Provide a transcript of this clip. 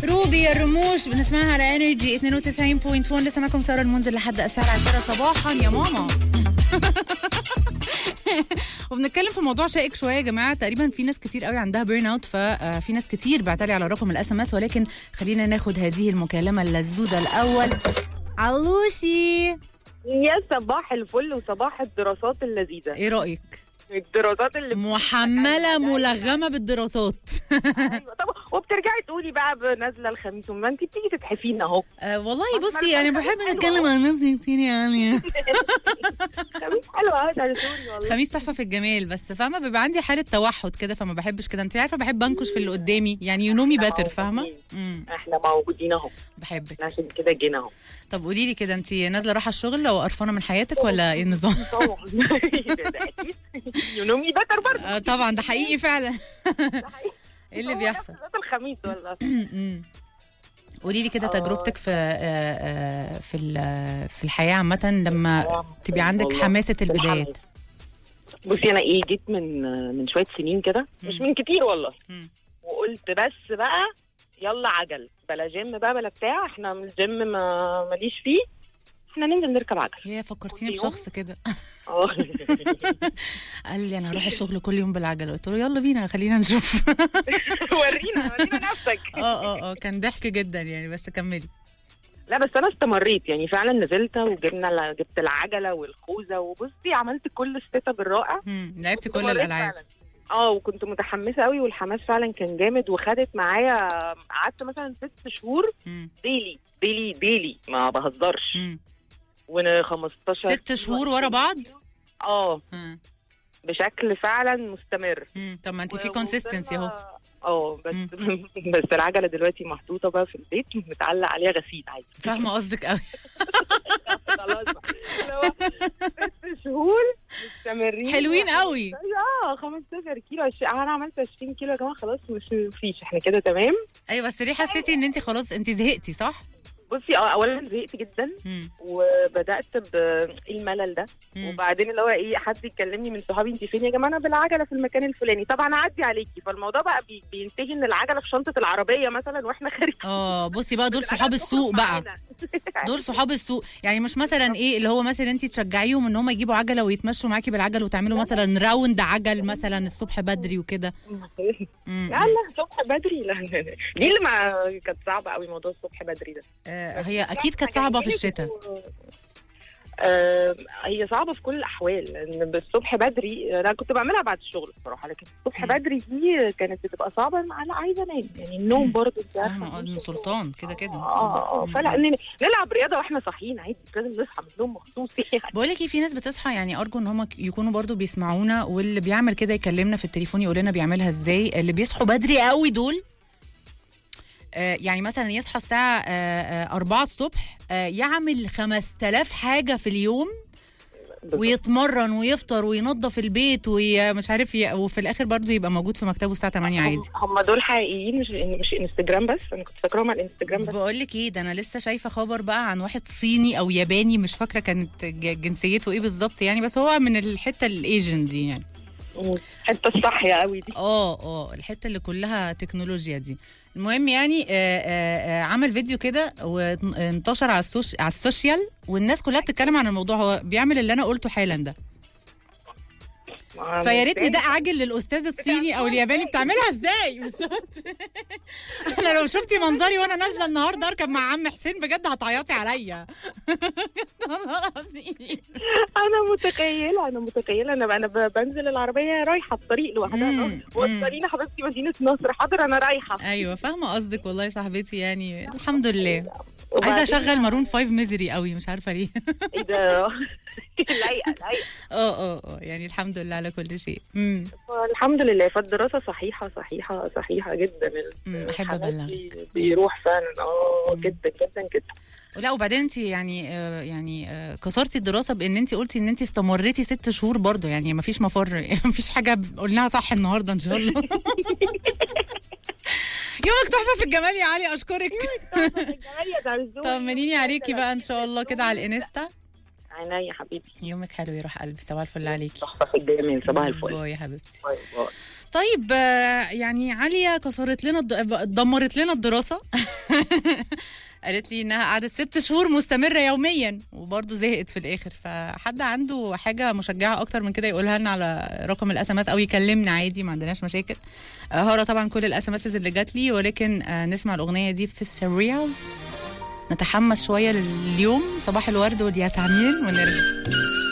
روبي الرموش بنسمعها على انرجي 92.1 لسه معكم ساره المنزل لحد الساعه 10 صباحا يا ماما وبنتكلم في موضوع شائك شويه يا جماعه تقريبا في ناس كتير قوي عندها بيرن اوت ففي ناس كتير بعتلي على رقم الاس ام اس ولكن خلينا ناخد هذه المكالمه اللذوذه الاول علوشي يا صباح الفل وصباح الدراسات اللذيذه ايه رايك الدراسات اللي محمله ملغمه بالدراسات أيوة. طب وبترجعي تقولي بقى نازله الخميس ما انت بتيجي تتحفينا اهو أه والله ما بصي أنا يعني بقولك بحب حلوة اتكلم أهو. عن نفسي كتير يعني خميس حلو اهو ده سوري والله خميس تحفه في الجمال بس فاهمه بيبقى عندي حاله توحد كده فما بحبش كده انت عارفه بحب انكش في اللي قدامي يعني يو نو مي إحنا باتر فاهمه موجودين. امم احنا موجودين اهو بحبك إحنا عشان كده جينا اهو طب قولي لي كده انت نازله رايحه الشغل او قرفانه من حياتك ولا ايه النظام طبعا ده اكيد يونومي باتر برضه آه طبعا ده حقيقي فعلا ده حقيقي. ايه اللي هو بيحصل نفس ذات الخميس والله أمم. قولي لي كده آه. تجربتك في آه، آه، في ال- في الحياه عامه لما آه، تبقى عندك والله. حماسه في البدايات الحماس. بصي انا ايه جيت من من شويه سنين كده مش مم. من كتير والله مم. وقلت بس بقى يلا عجل بلا جيم بقى بلا بتاع احنا من الجيم ما ماليش فيه احنا ننزل نركب عجل يا فكرتيني كل يوم؟ بشخص كده اه قال لي انا هروح الشغل كل يوم بالعجله قلت له يلا بينا خلينا نشوف ورينا ورينا نفسك اه اه اه كان ضحك جدا يعني بس كملي لا بس انا استمريت يعني فعلا نزلت وجبنا جبت العجله والخوذه وبصي عملت كل السيت اب الرائع مم. لعبتي كل استمريت الالعاب فعلاً. اه وكنت متحمسه قوي والحماس فعلا كان جامد وخدت معايا قعدت مثلا ست شهور مم. ديلي ديلي ديلي ما بهزرش مم. وانا 15 ست شهور ورا بعض؟ اه مم. بشكل فعلا مستمر مم. طب ما انت في و- كونسيستنسي اهو وصلنا- اه بس مم. بس العجله دلوقتي محطوطه بقى في البيت متعلق عليها غسيل عادي فاهمه قصدك قوي خلاص بقى. اللي هو ست شهور مستمرين حلوين قوي اه 15 كيلو عش... انا عملت 20 كيلو يا جماعه خلاص مش مفيش احنا كده تمام ايوه بس ليه حسيتي ان انت خلاص انت زهقتي صح؟ بصي اه اولا زهقت جدا مم. وبدات ب إيه الملل ده مم. وبعدين اللي هو ايه حد يكلمني من صحابي انت فين يا جماعه انا بالعجله في المكان الفلاني طبعا اعدي عليكي فالموضوع بقى بي... بينتهي ان العجله في شنطه العربيه مثلا واحنا خارجين اه بصي بقى دول صحاب العجلة السوق بتخرج بقى معانا. دول صحاب السوق يعني مش مثلا ايه اللي هو مثلا انت تشجعيهم ان هم يجيبوا عجله ويتمشوا معاكي بالعجل وتعملوا مثلا راوند عجل مثلا الصبح بدري وكده مم. لا لا الصبح بدري لا دي اللي ما كانت صعبه قوي موضوع الصبح بدري ده آه هي اكيد كانت صعبه في الشتاء آه هي صعبه في كل الاحوال لان الصبح بدري انا كنت بعملها بعد الشغل بصراحه لكن الصبح مم. بدري دي كانت بتبقى صعبه انا عايزه انام يعني النوم برضه انت عارفة فاهمه اه مش- من سلطان كده كده اه اه فلا ن- نلعب رياضه واحنا صاحيين عادي مش لازم نصحى من النوم مخصوص يعني بقول لك في ناس بتصحى يعني ارجو ان هم يكونوا برضو بيسمعونا واللي بيعمل كده يكلمنا في التليفون يقول لنا بيعملها ازاي اللي بيصحوا بدري قوي دول آه يعني مثلا يصحى الساعة آه آه 4 الصبح آه يعمل 5000 حاجة في اليوم بالظبط. ويتمرن ويفطر وينظف البيت ومش عارف ي... وفي الاخر برضو يبقى موجود في مكتبه الساعة 8 عادي هم هم دول حقيقيين مش مش انستجرام بس انا كنت فاكراهم على الانستجرام بس بقول لك ايه ده انا لسه شايفه خبر بقى عن واحد صيني او ياباني مش فاكره كانت ج- جنسيته ايه بالظبط يعني بس هو من الحته الايجن دي يعني الحته الصح يا قوي دي اه اه الحته اللي كلها تكنولوجيا دي المهم يعني آه آه آه عمل فيديو كده وانتشر على السوش على السوشيال والناس كلها بتتكلم عن الموضوع هو بيعمل اللي انا قلته حالا ده فيا ريت ندق عاجل للاستاذ الصيني او الياباني بتعملها ازاي بالظبط انا لو شفتي منظري وانا نازله النهارده اركب مع عم حسين بجد هتعيطي عليا والله العظيم. انا متخيله انا متخيله انا انا ب- بنزل العربيه رايحه الطريق لوحدها مم، أهو. وصلينا حبيبتي مدينه نصر حاضر انا رايحه ايوه فاهمه قصدك والله يا صاحبتي يعني الحمد لله عايزه وبعدين- اشغل مارون 5 ميزري قوي مش عارفه ليه ايه ده لايقه لايقه اه اه اه يعني الحمد لله على كل شيء امم الحمد لله فالدراسه صحيحه صحيحه صحيحه جدا مم، أحب الحماس أبلغك. بي- بيروح فعلا اه مم. جدا جدا جدا لا وبعدين انت يعني آه يعني آه كسرتي الدراسه بان انت قلتي ان انت استمريتي ست شهور برضه يعني ما فيش مفر ما فيش حاجه قلناها صح النهارده ان شاء الله يومك تحفه في الجمال يا علي اشكرك طمنيني عليكي بقى ان شاء الله كده على الانستا عينيا حبيبي يومك حلو يروح قلبي صباح الفل عليكي تحفه في الجميل صباح الفل باي يا حبيبتي باي باي طيب آه، يعني عالية كسرت لنا الد- دمرت لنا الدراسة قالت لي انها قعدت ست شهور مستمرة يوميا وبرضه زهقت في الاخر فحد عنده حاجة مشجعة اكتر من كده يقولها لنا على رقم الاس ام اس او يكلمنا عادي ما عندناش مشاكل آه، هقرا طبعا كل الاس ام اس اللي جات لي ولكن آه، نسمع الاغنية دي في السريالز نتحمس شوية لليوم صباح الورد والياسمين ونرجع